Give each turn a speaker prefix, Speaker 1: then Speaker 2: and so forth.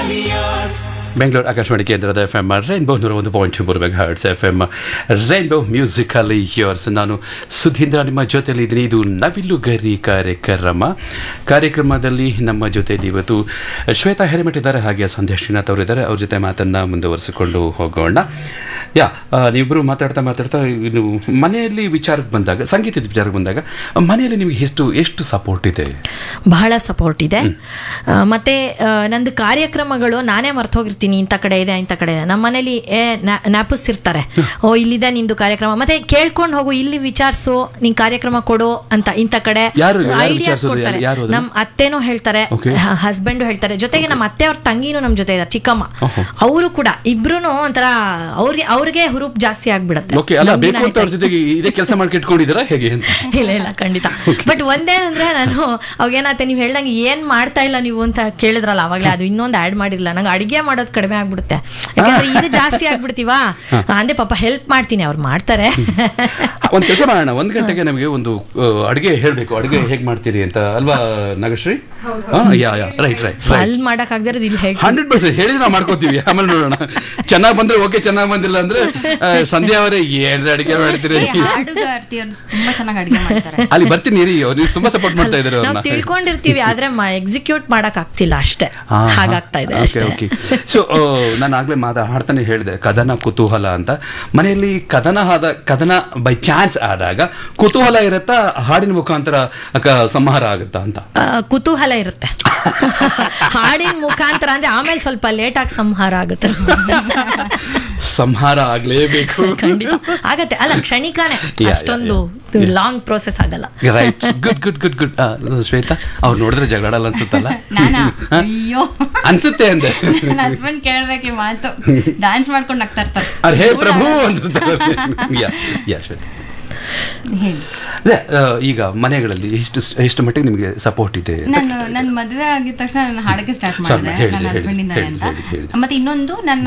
Speaker 1: ಬೆಂಗಳೂರು ಆಕಾಶವಾಣಿ ಕೇಂದ್ರದ F M rainbow ನೂರ ಒಂದು ಪಾಯಿಂಟ್ ಮೂರು megahertz F M rainbow musically yours ನಾನು ಸುಧೀಂದ್ರ ನಿಮ್ಮ ಜೊತೆಯಲ್ಲಿ ಇದ್ದೀನಿ ಇದು ನವಿಲು ಗರಿ ಕಾರ್ಯಕ್ರಮ ಕಾರ್ಯಕ್ರಮದಲ್ಲಿ ನಮ್ಮ ಜೊತೆಯಲ್ಲಿ ಇವತ್ತು ಶ್ವೇತಾ ಹೆರಿಮಠ್ ಇದ್ದಾರೆ ಹಾಗೆ ಸಂಧ್ಯಾ ಶ್ರೀನಾಥ್ ಅವರಿದ್ದಾರೆ ಅವ್ರ ಜೊತೆ ಮಾತನ್ನು ಮುಂದುವರಿಸಿಕೊಂಡು ಹೋಗೋಣ ಯಾ ಆ, ನೀವಿಬ್ಬರು ಮಾತಾಡ್ತಾ ಮಾತಾಡ್ತಾ ಇನ್ನು ಮನೆಯಲ್ಲಿ ವಿಚಾರಕ್ಕೆ ಬಂದಾಗ ಸಂಗೀತದ ವಿಚಾರಕ್ಕೆ ಬಂದಾಗ ಮನೆಯಲ್ಲಿ ನಿಮಗೆ ಎಷ್ಟು ಎಷ್ಟು ಸಪೋರ್ಟ್ ಇದೆ
Speaker 2: ಬಹಳ ಸಪೋರ್ಟ್ ಇದೆ ಆ, ಮತ್ತೆ ಆ, ನಂದು ಕಾರ್ಯಕ್ರಮಗಳು ನಾನೇ ಮರ್ತೋಗಿರ್ತೀನಿ ಇಂಥ ಕಡೆ ಇದೆ ಇಂಥ ಕಡೆ ಇದೆ ನಮ್ಮ ಮನೇಲಿ ಏ ನ್ಯಾಪಿಸ್ತಿರ್ತಾರೆ ಓ ಇಲ್ಲಿದೆ ನಿಂದು ಕಾರ್ಯಕ್ರಮ ಮತ್ತೆ ಕೇಳ್ಕೊಂಡು ಹೋಗು ಇಲ್ಲಿ ವಿಚಾರಿಸು ನಿನ್ ಕಾರ್ಯಕ್ರಮ ಕೊಡು ಅಂತ ಇಂಥ ಕಡೆ
Speaker 1: ಯಾರು- ಯಾರು
Speaker 2: ಐಡಿಯಾಸ್
Speaker 1: ವಿಚಾರ್ಸೋದು?
Speaker 2: ಕೊಡ್ತಾರೆ
Speaker 1: ಯಾರು ಅದನ್ನ?
Speaker 2: ನಮ್ಮ ಅತ್ತೆನೂ ಹೇಳ್ತಾರೆ
Speaker 1: Okay.
Speaker 2: ಹಸ್ಬೆಂಡ್ ಹೇಳ್ತಾರೆ ಜೊತೆಗೆ ನಮ್ಮ ಅತ್ತೆ ಅವ್ರ ತಂಗಿನೂ ನಮ್ಮ ಜೊತೆ ಇದ್ದಾರೆ ಚಿಕ್ಕಮ್ಮ
Speaker 1: ಓಹೋ.
Speaker 2: ಅವರು ಕೂಡ ಇಬ್ರು ಒಂಥರ ಅವ್ರಿಗೆ ಅವ್ರಿಗೆ ಹುರುಪ್ ಜಾಸ್ತಿ ಆಗ್ಬಿಡತ್ತೆ
Speaker 1: ಓಕೆ ಅಲ್ಲ
Speaker 2: ನಮ್ಗಿನ್ನ
Speaker 1: ಬೇಕು ಅಂತ ಅವ್ರ ಜೊತೆಗೆ ಇದೇ ಕೆಲಸ ಮಾಡ್ಕೊಂಡು ಇಟ್ಕೊಂಡಿದ್ದೀರಾ ಹೇಗೆ ಅಂತ
Speaker 2: ಇಲ್ಲ ಇಲ್ಲ ಖಂಡಿತ ಬಟ್ ಒಂದೇನಂದ್ರೆ ನಾನು ಅವಾಗೇನಾಗುತ್ತೆ ನೀವು ಹೇಳ್ದಂಗೆ ಏನ್ ಮಾಡ್ತಾ ಇಲ್ಲ ನೀವು ಅಂತ ಕೇಳಿದ್ರಲ್ಲ ಅವಾಗಲೇ ಅದು ಇನ್ನೊಂದು ಆಡ್ ಮಾಡಿರಲಿಲ್ಲ ನಂಗೆ ಅಡಿಗೆ ಮಾಡೋದು ಕಡಿಮೆ ಆಗ್ಬಿಡುತ್ತೆ ಯಾಕಂದ್ರೆ ಇದು ಜಾಸ್ತಿ ಆಗ್ಬಿಡ್ತೀವಾ ಅಂದ್ರೆ ಪಾಪ ಹೆಲ್ಪ್ ಮಾಡ್ತೀನಿ ಅವ್ರು ಮಾಡ್ತಾರೆ
Speaker 1: ಒಂದ್ ಕೆಲಸ ಮಾಡೋಣ ಒಂದ್ ಗಂಟೆಗೆ ನಮಗೆ ಒಂದು ಆ, ಅಡುಗೆ ಹೇಳ್ಬೇಕು ಅಡುಗೆ ಹೇಗ್ ಮಾಡ್ತೀರಿ ಅಂತ ಅಲ್ವಾ ನಾಗಶ್ರೀ ಹಾ, ಯಾ ಯಾ ರೈಟ್ ರೈಟ್
Speaker 2: ಅಲ್ಲಿ ಮಾಡಕ್ ಆಗದಿರೋದು ಇಲ್ಲಿ ಹೇಳ್ತೀನಿ
Speaker 1: ಹಂಡ್ರೆಡ್ ಪರ್ಸೆಂಟ್ ಹೇಳಿದ್ರೆ ನಾವು ಮಾಡ್ಕೋತೀವಿ ಆಮೇಲೆ ನೋಡೋಣ ಚೆನ್ನಾಗ್ ಬಂದ್ರೆ ಓಕೆ ಚೆನ್ನಾಗ್ ಬಂದಿಲ್ಲ ಅಂದ್ರೆ ಆ, ಸಂಧ್ಯಾ ಅವರೇ ಏನ್ ಅಡುಗೆ ಮಾಡ್ತೀರಿ
Speaker 3: ಹಾಡುಗಾರ್ತಿಯರು ತುಂಬಾ ಚೆನ್ನಾಗಿ ಅಡಿಗೆ ಮಾಡ್ತಾರೆ
Speaker 1: ಅಲ್ಲಿ ಬರ್ತೀನಿ ರೀ ಅವ್ರು ನೀವು ತುಂಬಾ ಸಪೋರ್ಟ್ ಮಾಡ್ತಾ ಇದ್ದಾರೆ
Speaker 2: ನಾವು
Speaker 1: ಅವ್ರನ್ನ
Speaker 2: ತಿಳ್ಕೊಂಡಿರ್ತೀವಿ ಆದ್ರೆ ಎಕ್ಸಿಕ್ಯೂಟ್ ಮಾಡಕ್ ಆಗ್ತಿಲ್ಲ ಅಷ್ಟೇ ಹಾಗಾಗ್ತಾ ಇದೆ
Speaker 1: ಓಕೆ
Speaker 2: ಅಷ್ಟೇ
Speaker 1: ಓಕೆ ಸೊ ನಾನು ಆಗ್ಲೇ ಮಾತಾ ಹಾಡ್ತಾನೆ ಹೇಳಿದೆ ಕದನ ಕುತೂಹಲ ಅಂತ ಮನೆಯಲ್ಲಿ ಕದನ ಆದ ಕದನ ಬೈ ಚಾನ್ಸ್ ಆದಾಗ ಕುತೂಹಲ ಇರುತ್ತಾ ಹಾಡಿನ ಮುಖಾಂತರ ಕ- ಸಂಹಾರ ಆಗುತ್ತಾ ಅಂತ
Speaker 2: ಆ, ಕುತೂಹಲ ಇರುತ್ತೆ ಹಾಡಿನ ಮುಖಾಂತರ ಅಂದ್ರೆ ಆಮೇಲೆ ಸ್ವಲ್ಪ ಲೇಟ್ ಆಗಿ ಸಂಹಾರ ಆಗುತ್ತೆ
Speaker 1: ಸಂಹಾರ ಆಗ್ಲೇಬೇಕು
Speaker 2: ಖಂಡಿತ ಆಗತ್ತೆ ಅಲ್ಲ ಕ್ಷಣಿಕಾನೆ
Speaker 1: Yeah,
Speaker 2: ಅಷ್ಟೊಂದು
Speaker 1: yeah,
Speaker 2: ಲಾಂಗ್ ಪ್ರೋಸೆಸ್ ಆಗಲ್ಲ
Speaker 1: right good good good good Shweta ಅವ್ರು ನೋಡಿದ್ರೆ ಜಗಳಾಡಲ್ಲ ಅನ್ಸುತ್ತಲ್ಲ
Speaker 3: ನಾನಾ ಅಯ್ಯೋ
Speaker 1: ಅನ್ಸುತ್ತೆ ಅಂದೆ
Speaker 3: ನನ್ನ ಹಸ್ಬೆಂಡ್ ಕೇಳ್ಬೇಕು ಈ ಮಾತು ಡ್ಯಾನ್ಸ್ ಮಾಡ್ಕೊಂಡು ಆಗ್ತಾ ಇರ್ತಾರೆ
Speaker 1: ಅರೆ ಹೇ ಪ್ರಭು ಅಂತಿರ್ತಾರೆ ಯಾ ಯಾ ಶ್ವೇತಾ
Speaker 3: ಹೇಳಿ
Speaker 1: ಅದೇ ಆ, ಈಗ ಮನೆಗಳಲ್ಲಿ ಎಷ್ಟು ಎಷ್ಟು ಮಟ್ಟಿಗೆ ನಿಮಗೆ ಸಪೋರ್ಟ್ ಇದೆ
Speaker 3: ನಾನು ನನ್ನ ಮದುವೆ ಆಗಿದ ತಕ್ಷಣ ನಾನು ಹಾಡಕ್ಕೆ ಸ್ಟಾರ್ಟ್
Speaker 1: Start
Speaker 3: ಮಾಡಿದೆ
Speaker 1: ಮಾಡಿ, ಹೇಳಿ,
Speaker 3: ನನ್ನ
Speaker 1: ಹೇಳಿ,
Speaker 3: ಹಸ್ಬೆಂಡ್ ಇಂದ
Speaker 1: ಹೇಳಿ,
Speaker 3: ಅಂತ
Speaker 1: ಹೇಳಿ, ಹೇಳಿ.
Speaker 3: ಮತ್ತೆ ಇನ್ನೊಂದು ನನ್ನ